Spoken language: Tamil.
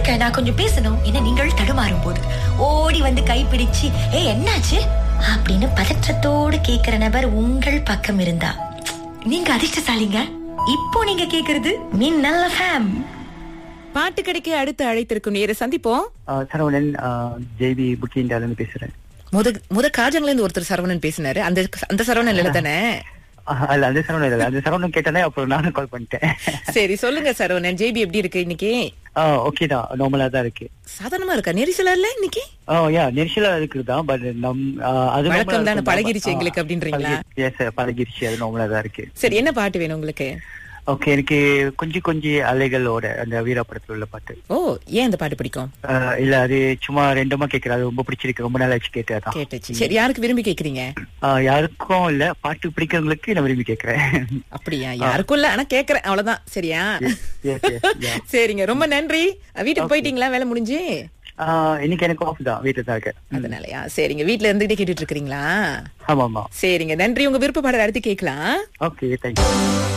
இருங்க நான் கொஞ்சம் பேசணும் என நீங்கள் தடுமாறும் போது ஓடி வந்து கைப்பிடிச்சு ஏ என்னாச்சு அப்படின்னு பதற்றத்தோடு கேக்குற நபர் உங்கள் பக்கம் இருந்தா நீங்க அதிர்ஷ்டசாலிங்க இப்போ நீங்க கேக்குறது மின்னல் ஃபேம் பாட்டு கடைக்கு அடுத்து அழைத்திருக்கும் நேர சந்திப்போம் ஆஹ் சரவணன் ஜேபி புக்கிண்டால இருந்து பேசுறேன் முத முத காஜங்கல இருந்து ஒருத்தர் சரவணன் பேசினாரு அந்த அந்த சரவணன் இல்ல தானே ஆஹ் அல்ல அந்த சரவணன் இல்ல அந்த சரவணன் கேட்டானே அப்புறம் நானும் கால் பண்ணிட்டேன் சரி சொல்லுங்க சரவணன் ஜேபி எப்படி இருக்கு இன்னைக்கு ஓகே தான் நார்மலா தான் இருக்கு சாதாரணமா இருக்கா நெரிசலா இல்ல இன்னைக்கு ஓ யா நெரிசலா இருக்குதான் பட் நம் ஆஹ் அது வழக்கம் தானே பழகிருச்சு எங்களுக்கு அப்படின்றீங்களா எஸ் பழகிருச்சு அது நார்மலா தான் இருக்கு சரி என்ன பாட்டு வேணும் உங்களுக்கு ஓகே எனக்கு கொஞ்சம் கொஞ்சம் அலைகளோட அந்த வீரா படத்துல உள்ள பாட்டு ஓ ஏன் இந்த பாட்டு பிடிக்கும் ஆஹ் இல்ல அது சும்மா ரெண்டுமா கேக்குறேன் அது ரொம்ப பிடிச்சிருக்கு ரொம்ப நாள் ஆச்சு கேட்டதான் கேட்டுச்சு சரி யாருக்கு விரும்பி கேக்குறீங்க ஆஹ் யாருக்கும் இல்ல பாட்டு பிடிக்கிறவங்களுக்கு நான் விரும்பி கேக்குறேன் அப்படியா யாருக்கும் இல்ல ஆனா கேக்குறேன் அவ்வளவுதான் சரியா Yes, yes, yeah. சரிங்க ரொம்ப நன்றி வீட்டுக்கு போயிட்டீங்களா வேலை முடிஞ்சு ஆஹ் இன்னைக்கு எனக்கு ஆஃப் தான் வீட்டுல தான் இருக்கேன் அதனாலயா சரிங்க வீட்ல இருந்துகிட்டே கேட்டுட்டு இருக்கீங்களா ஆமா ஆமா சரிங்க நன்றி உங்க விருப்ப பாடல் அடுத்து கேட்கலாம் ஓகே தேங்க்யூ